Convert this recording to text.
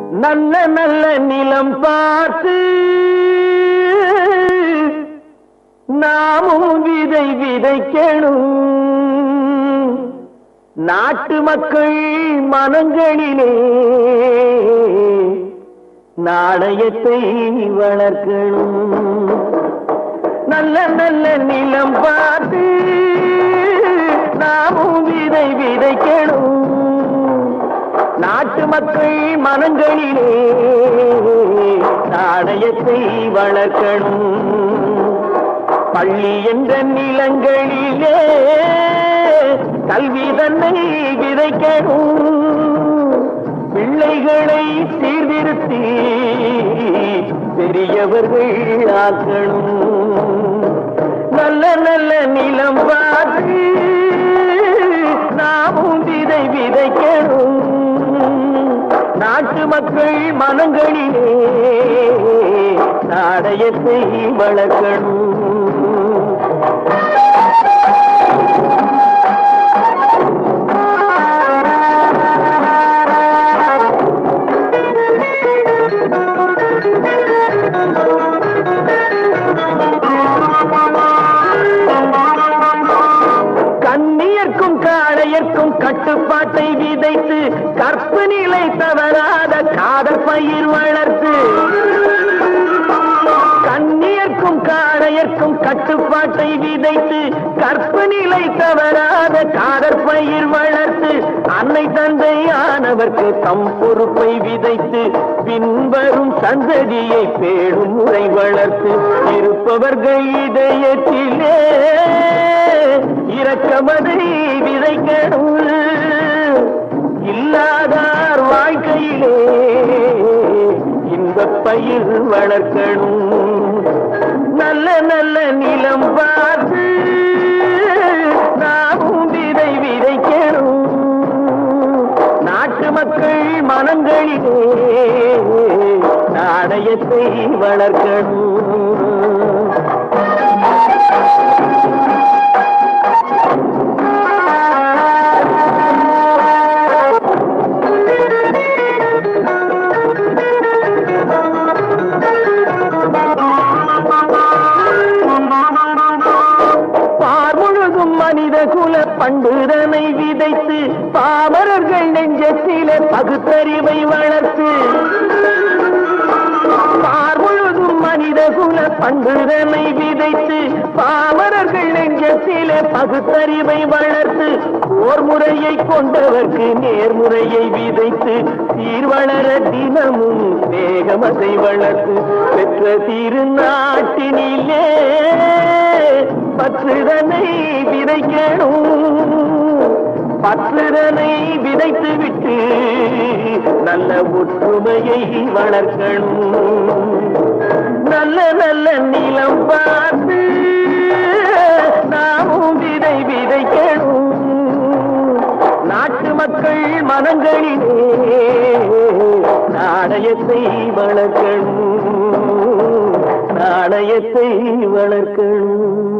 நல்ல நல்ல நிலம் பார்த்து நாமும் விதை விதைக்கணும் நாட்டு மக்கள் மனங்களிலே நாணயத்தை வளர்க்கணும் நல்ல நல்ல நிலம் பார்த்து நாமும் விதை விதைக்கணும் நாட்டு மக்கள் மனங்களிலே நாணயத்தை வளர்க்கணும் பள்ளி என்ற நிலங்களிலே கல்வி தன்னை விதைக்கணும் பிள்ளைகளை சீர்திருத்தி பெரியவர்கள் ஆக்கணும் நல்ல நல்ல நிலம் பார்த்து நாமும் விதை விதைக்கணும் நாட்டு மக்கள் மனங்களிலே நாடயத்தை வளர்க்கணும் கண்ணியர்க்கும் காளையர்க்கும் கட்டுப்பாட்டை விதைத்து கற்பு நிலை தவறாத காதல் பயிர் வளர்த்து கண்ணியர்க்கும் காளையர்க்கும் கட்டுப்பாட்டை விதைத்து கற்பு நிலை தவறாத காதல் பயிர் வளர்த்து அன்னை தந்தையானவர்க்கு தம் பொறுப்பை விதைத்து பின்வரும் சந்ததியை பேடும் முறை வளர்த்து இருப்பவர்கள் இதயத்திலே இரக்கமதை விதைக்கணும் இல்லாதார் வாழ்க்கையிலே இன்பப் பயிர் வளர்க்கணும் நல்ல நல்ல நிலம் பார்த்து நாமும் விதை விதைக்கணும் நாட்டு மக்கள் மனங்களிலே நாணயத்தை வளர்க்கணும் பார் முழுதும் மனித குல பண்புதனை விதைத்து பாமரர்கள் நெஞ்சத்திலே பகுத்தறிவை வளர்த்து பார் முழுதும் மனித குல பண்புதனை விதைத்து பாமரர்கள் நெஞ்சத்திலே பகுத்தறிவை வளர்த்து போர் முறையை கொண்டவர்க்கு நேர்முறையை விதைத்து சீர் வளர தினமும் வேகமதை வளர்த்து பெற்ற திருநாட்டினிலே பற்றுதனை விதைக்கணும் பற்றுதனை விதைத்து விட்டு நல்ல ஒற்றுமையை வளர்க்கணும் நல்ல நல்ல நிலம் பார்த்து நாமும் விதை விதைக்கணும் நாட்டு மக்கள் மனங்களிலே நாணயத்தை வளர்க்கணும் நாணயத்தை வளர்க்கணும்